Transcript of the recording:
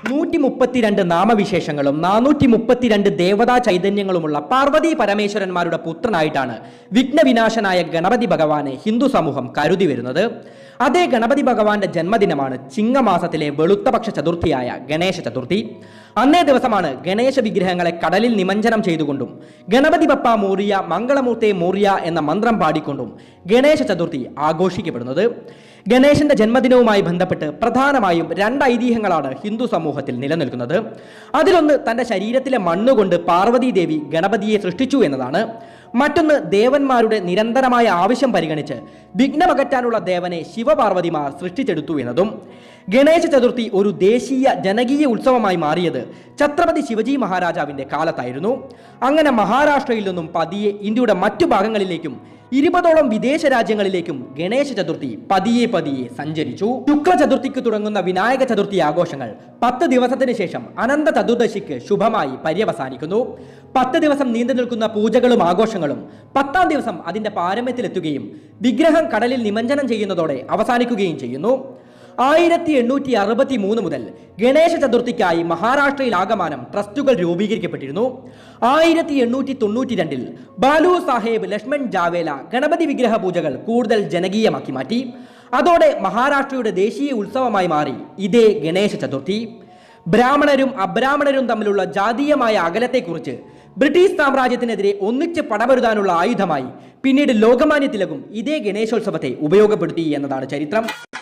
നൂറ്റി മുപ്പത്തിരണ്ട് നാമവിശേഷങ്ങളും നാനൂറ്റി മുപ്പത്തിരണ്ട് ദേവതാ ചൈതന്യങ്ങളുമുള്ള പാർവതി പരമേശ്വരന്മാരുടെ പുത്രനായിട്ടാണ് വിഘ്നവിനാശനായ ഗണപതി ഭഗവാനെ ഹിന്ദു സമൂഹം കരുതി വരുന്നത് അതേ ഗണപതി ഭഗവാന്റെ ജന്മദിനമാണ് ചിങ്ങമാസത്തിലെ വെളുത്തപക്ഷ ചതുർത്ഥിയായ ഗണേശ ചതുർത്ഥി അന്നേ ദിവസമാണ് ഗണേശ വിഗ്രഹങ്ങളെ കടലിൽ നിമഞ്ജനം ചെയ്തുകൊണ്ടും ഗണപതി ബപ്പ മോറിയ മംഗളമൂർത്തെ മോറിയ എന്ന മന്ത്രം പാടിക്കൊണ്ടും ഗണേശ ചതുർത്ഥി ആഘോഷിക്കപ്പെടുന്നത് ഗണേശന്റെ ജന്മദിനവുമായി ബന്ധപ്പെട്ട് പ്രധാനമായും രണ്ട് ഐതിഹ്യങ്ങളാണ് ഹിന്ദു സമൂഹത്തിൽ നിലനിൽക്കുന്നത് അതിലൊന്ന് തന്റെ ശരീരത്തിലെ മണ്ണുകൊണ്ട് പാർവതി ദേവി ഗണപതിയെ സൃഷ്ടിച്ചു എന്നതാണ് മറ്റൊന്ന് ദേവന്മാരുടെ നിരന്തരമായ ആവശ്യം പരിഗണിച്ച് വിഘ്നമകറ്റാനുള്ള ദേവനെ ശിവപാർവതിമാർ സൃഷ്ടിച്ചെടുത്തു എന്നതും ഗണേശ ചതുർത്ഥി ഒരു ദേശീയ ജനകീയ ഉത്സവമായി മാറിയത് ഛത്രപതി ശിവജി മഹാരാജാവിന്റെ കാലത്തായിരുന്നു അങ്ങനെ മഹാരാഷ്ട്രയിൽ നിന്നും പതിയെ ഇന്ത്യയുടെ മറ്റു ഭാഗങ്ങളിലേക്കും ഇരുപതോളം വിദേശ രാജ്യങ്ങളിലേക്കും ഗണേശ ചതുർത്ഥി പതിയെ പതിയെ സഞ്ചരിച്ചു ശുക്ല ചതുർത്ഥിക്ക് തുടങ്ങുന്ന വിനായക ചതുർത്ഥി ആഘോഷങ്ങൾ പത്ത് ദിവസത്തിന് ശേഷം അനന്ത ചതുർദശിക്ക് ശുഭമായി പര്യവസാനിക്കുന്നു പത്ത് ദിവസം നീണ്ടു നിൽക്കുന്ന പൂജകളും ആഘോഷങ്ങളും പത്താം ദിവസം അതിന്റെ പാരമ്യത്തിലെത്തുകയും വിഗ്രഹം കടലിൽ നിമഞ്ജനം ചെയ്യുന്നതോടെ അവസാനിക്കുകയും ചെയ്യുന്നു ആയിരത്തി എണ്ണൂറ്റി അറുപത്തി മൂന്ന് മുതൽ ഗണേശ ചതുർത്ഥിക്കായി മഹാരാഷ്ട്രയിൽ ആകമാനം ട്രസ്റ്റുകൾ രൂപീകരിക്കപ്പെട്ടിരുന്നു ആയിരത്തി എണ്ണൂറ്റി തൊണ്ണൂറ്റി രണ്ടിൽ ബാലു സാഹേബ് ലക്ഷ്മൺ ജാവേല ഗണപതി വിഗ്രഹ പൂജകൾ കൂടുതൽ ജനകീയമാക്കി മാറ്റി അതോടെ മഹാരാഷ്ട്രയുടെ ദേശീയ ഉത്സവമായി മാറി ഇതേ ഗണേശ ചതുർത്ഥി ബ്രാഹ്മണരും അബ്രാഹ്മണരും തമ്മിലുള്ള ജാതീയമായ അകലത്തെക്കുറിച്ച് ബ്രിട്ടീഷ് സാമ്രാജ്യത്തിനെതിരെ ഒന്നിച്ച് പടപൊരുതാനുള്ള ആയുധമായി പിന്നീട് ലോകമാന്യ തിലകും ഇതേ ഗണേശോത്സവത്തെ ഉപയോഗപ്പെടുത്തി എന്നതാണ് ചരിത്രം